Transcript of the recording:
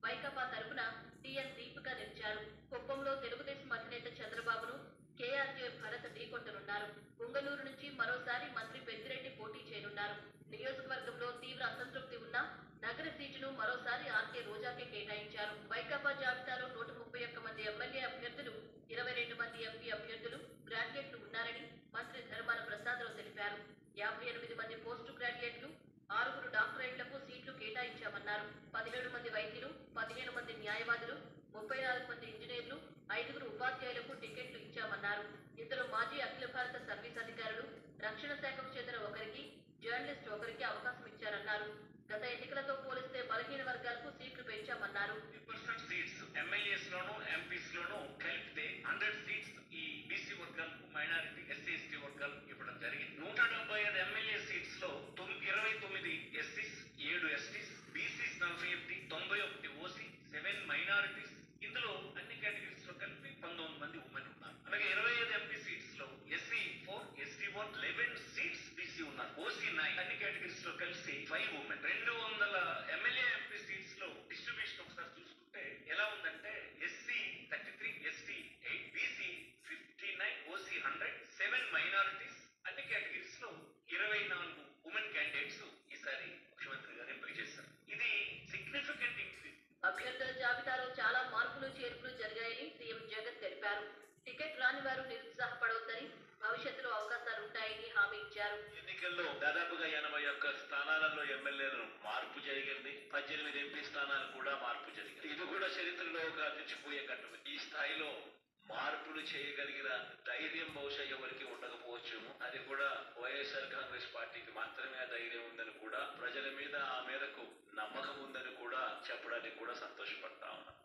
వైకాపా తరపున టిఎన్ దీపిక నిలిచారు కుప్పంలో తెలుగుదేశం అధినేత చంద్రబాబును కేఆర్జే భరత్ ఢీకొట్టనున్నారు ఉంగనూరు నుంచి మరోసారి మంత్రి పెద్దిరెడ్డి పోటీ చేయనున్నారు నియోజకవర్గంలో తీవ్ర అసంతృప్తి ఉన్నా నగర సీటును మరోసారి ఆర్కే రోజాకే కేటాయించారు వైకాపా జాబితాలో నూట ముప్పై ఒక్క మంది ఎమ్మెల్యే అభ్యర్థులు ఇరవై రెండు మంది ఎంపీ అభ్యర్థులు గ్రాడ్యుయేట్లు ఉన్నారని మంత్రి ధర్మాన ప్రసాదరావు తెలిపారు యాభై ఎనిమిది మంది పోస్టు గ్రాడ్యుయేట్లు ఆరుగురు డాక్టరేట్లకు సీట్లు కేటాయించామన్నారు పదిహేడు మంది వైద్యులు పదిహేను మంది న్యాయవాదులు ముప్పై నాలుగు మంది ఇంజనీర్లు ఐదుగురు ఉపాధ్యాయులకు టికెట్లు ఇచ్చామన్నారు ఇద్దరు మాజీ అఖిల భారత సర్వీస్ అధికారులు రక్షణ శాఖకు చెందిన ఒకరికి జర్నలిస్ట్ ఒకరికి అవకాశం ఇచ్చారన్నారు గత ఎన్నికలతో పోలిస్తే బలహీన వర్గాలకు సీట్లు పెంచామన్నారు పర్సెంట్ సీట్స్ ఎమ్మెల్యేస్ లోను ఎంపీస్ లోను కలిపితే హండ్రెడ్ సీట్స్ ఈ బీసీ వర్గాలకు మైనారిటీ ఎస్సీ ఎస్టీ వర్గాలకు ఇవ్వడం జరిగింది నూట డెబ్బై ఐదు ఎమ్మెల్యే సీట్స్ లో తొమ్- ఇరవై తొమ్మిది ఎస్సీస్ ఏడు ఎస్టీస్ బీసీస్ నలభై ఒకటి తొంభై ఒకటి ఓసీ సెవెన్ మైనారిటీస్ ఇందులో అన్ని కేటగిరీస్ లో కలిపి పంతొమ్మిది మంది ఉమెన్ ఉన్నారు అలాగే ఇరవై ఐదు ఎంపీ సీట్స్ లో SC four ST one eleven seats BC ఉన్నారు ఓసీ నైన్ అన్ని కేటగిరీస్ లో కలిసి ఫైవ్ ఉమెన్ రెండు వందల ఎమ్మెల్యే ఎంపీ సీట్స్ లో డిస్ట్రిబ్యూషన్ ఒకసారి చూసుకుంటే ఎలా ఉందంటే SC thirty three ST eight BC fifty nine OC hundred seven minorities అన్ని కేటగిరీస్ లో ఇరవై నాలుగు ఉమెన్ క్యాండిడేట్స్ ఈసారి ముఖ్యమంత్రి గారు ఎంపిక చేశారు ఇది సిగ్నిఫికెంట్ ఇంక్రీజ్ అభ్యర్థుల జాబితాలో చాలా మార్పులు చేర్పులు జరిగాయని సీఎం జగన్ తెలిపారు టికెట్ రాని వారు నిరుత్సాహపడవద్దని భవిష్యత్తులో అవకాశాలుంటాయని హామీ ఇచ్చారు ఎన్నికల్లో దాదాపుగా ఎనభై ఒక్క స్థానాలలో ఎమ్మెల్యేలను మార్పు జరిగింది పద్దెనిమిది ఎంపీ స్థానాలు కూడా మార్పు జరిగింది ఇది కూడా చరిత్రలో ఒక తెచ్చిపోయే ఘట్టం ఈ స్థాయిలో మార్పులు చేయగలిగిన ధైర్యం బహుశా ఎవరికి ఉండకపోవచ్చు అది కూడా వైఎస్ఆర్ కాంగ్రెస్ పార్టీకి మాత్రమే ఆ ధైర్యం ఉందని కూడా ప్రజల మీద ఆ మేరకు నమ్మకం ఉందని కూడా చెప్పడానికి కూడా సంతోషపడతా ఉన్నాం